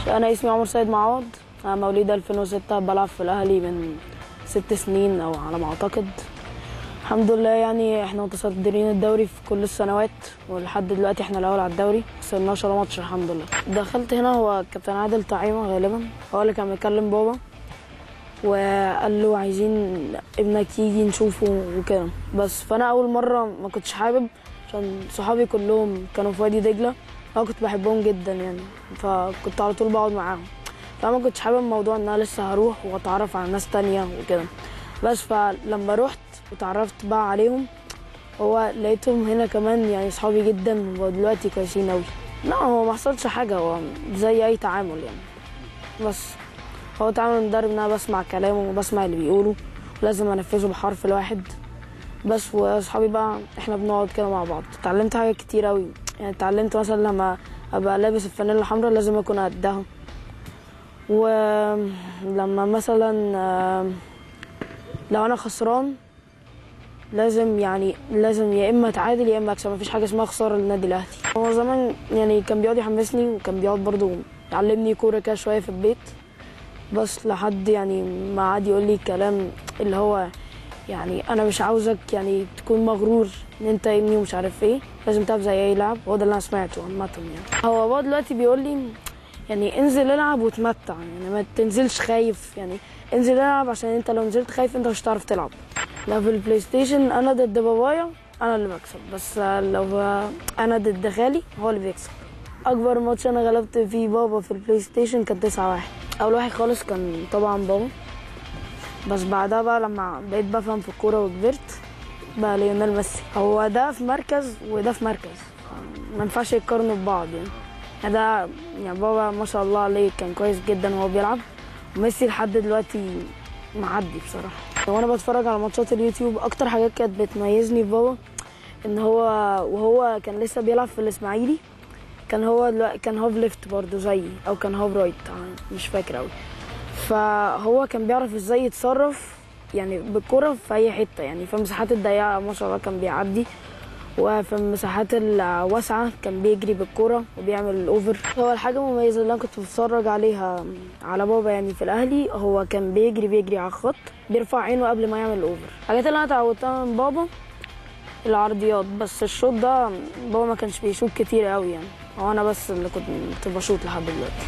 انا اسمي عمر سيد معوض انا مواليد 2006 بلعب في الاهلي من ست سنين او على ما اعتقد الحمد لله يعني احنا متصدرين الدوري في كل السنوات ولحد دلوقتي احنا الاول على الدوري خسرنا 10 ماتش الحمد لله دخلت هنا هو كابتن عادل طعيمه غالبا هو اللي كان بيكلم بابا وقال له عايزين ابنك يجي نشوفه وكده بس فانا اول مره ما كنتش حابب عشان صحابي كلهم كانوا في وادي دجله انا كنت بحبهم جدا يعني فكنت على طول بقعد معاهم فما كنتش حابب الموضوع ان انا لسه هروح واتعرف على ناس تانية وكده بس فلما رحت وتعرفت بقى عليهم هو لقيتهم هنا كمان يعني صحابي جدا ودلوقتي كويسين اوي لا هو ما حصلش حاجه هو زي اي تعامل يعني بس هو تعامل مدرب ان انا بسمع كلامه وبسمع اللي بيقوله ولازم انفذه بحرف الواحد بس واصحابي بقى احنا بنقعد كده مع بعض اتعلمت حاجات كتير اوي يعني اتعلمت مثلا لما ابقى لابس الفانيلا الحمراء لازم اكون قدها ولما مثلا آه، لو انا خسران لازم يعني لازم يا اما اتعادل يا اما اكسب مفيش حاجه اسمها خساره للنادي الاهلي هو زمان يعني كان بيقعد يحمسني وكان بيقعد برضو يعلمني كوره كده شويه في البيت بس لحد يعني ما قعد يقول لي كلام اللي هو يعني انا مش عاوزك يعني تكون مغرور ان انت ابني ومش عارف ايه لازم تلعب زي اي لاعب هو ده اللي انا سمعته عامه يعني هو بابا دلوقتي بيقول لي يعني انزل العب وتمتع يعني ما تنزلش خايف يعني انزل العب عشان انت لو نزلت خايف انت مش هتعرف تلعب لو في البلاي ستيشن انا ضد بابايا انا اللي بكسب بس لو انا ضد خالي هو اللي بيكسب اكبر ماتش انا غلبت فيه بابا في البلاي ستيشن كان 9 واحد اول واحد خالص كان طبعا بابا بس بعدها بقى لما بقيت بفهم في الكوره وكبرت بقى ليونيل ميسي هو ده في مركز وده في مركز ما ينفعش يتقارنوا ببعض يعني يعني ده يعني بابا ما شاء الله عليه كان كويس جدا وهو بيلعب وميسي لحد دلوقتي معدي بصراحه وانا بتفرج على ماتشات اليوتيوب اكتر حاجات كانت بتميزني في بابا ان هو وهو كان لسه بيلعب في الاسماعيلي كان هو دلوقتي كان هاف ليفت برضه زيي او كان هاف رايت مش فاكر قوي فهو كان بيعرف ازاي يتصرف يعني بالكرة في اي حته يعني في المساحات الضيقه ما شاء الله كان بيعدي وفي المساحات الواسعه كان بيجري بالكرة وبيعمل الاوفر هو الحاجه المميزه اللي انا كنت بتفرج عليها على بابا يعني في الاهلي هو كان بيجري بيجري على الخط بيرفع عينه قبل ما يعمل الاوفر الحاجات اللي انا اتعودتها من بابا العرضيات بس الشوط ده بابا ما كانش بيشوط كتير قوي يعني هو انا بس اللي كنت بشوط لحد دلوقتي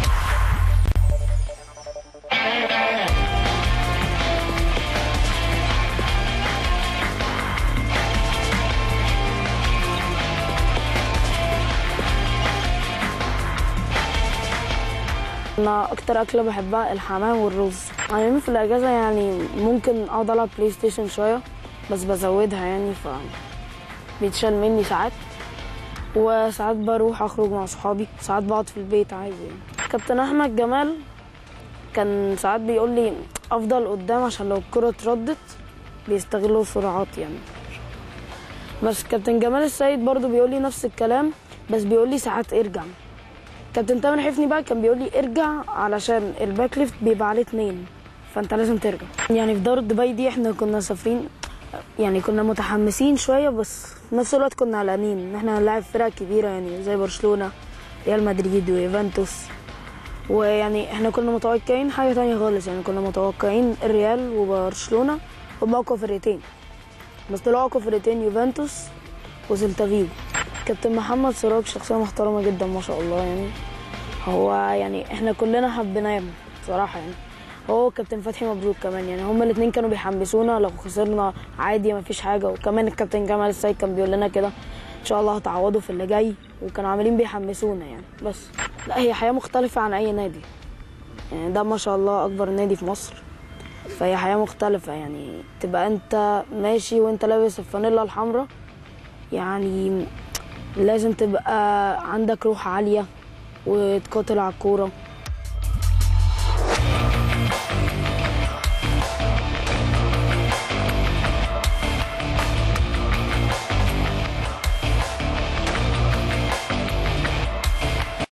انا اكتر اكله بحبها الحمام والرز انا في الاجازه يعني ممكن اقعد العب بلاي ستيشن شويه بس بزودها يعني ف بيتشال مني ساعات وساعات بروح اخرج مع صحابي ساعات بقعد في البيت عادي يعني كابتن احمد جمال كان ساعات بيقول لي افضل قدام عشان لو الكره اتردت بيستغلوا سرعات يعني بس كابتن جمال السيد برضو بيقول لي نفس الكلام بس بيقول لي ساعات ارجع كابتن تامر حفني بقى كان بيقول لي ارجع علشان الباك ليفت بيبقى عليه اتنين فانت لازم ترجع يعني في دار دبي دي احنا كنا سافرين يعني كنا متحمسين شويه بس في نفس الوقت كنا قلقانين ان احنا هنلاعب فرق كبيره يعني زي برشلونه ريال مدريد ويوفنتوس ويعني احنا كنا متوقعين حاجه تانية خالص يعني كنا متوقعين الريال وبرشلونه هم اقوى فرقتين بس طلعوا اقوى فرقتين يوفنتوس وسيلتا فيجو كابتن محمد سراج شخصيه محترمه جدا ما شاء الله يعني هو يعني احنا كلنا حبيناه بصراحه يعني هو كابتن فتحي مبروك كمان يعني هما الاثنين كانوا بيحمسونا لو خسرنا عادي ما فيش حاجه وكمان الكابتن جمال السيد كان بيقول لنا كده ان شاء الله هتعوضوا في اللي جاي وكانوا عاملين بيحمسونا يعني بس لا هي حياه مختلفه عن اي نادي يعني ده ما شاء الله اكبر نادي في مصر فهي حياه مختلفه يعني تبقى انت ماشي وانت لابس الفانيلا الحمراء يعني لازم تبقى عندك روح عاليه وتقاتل على الكوره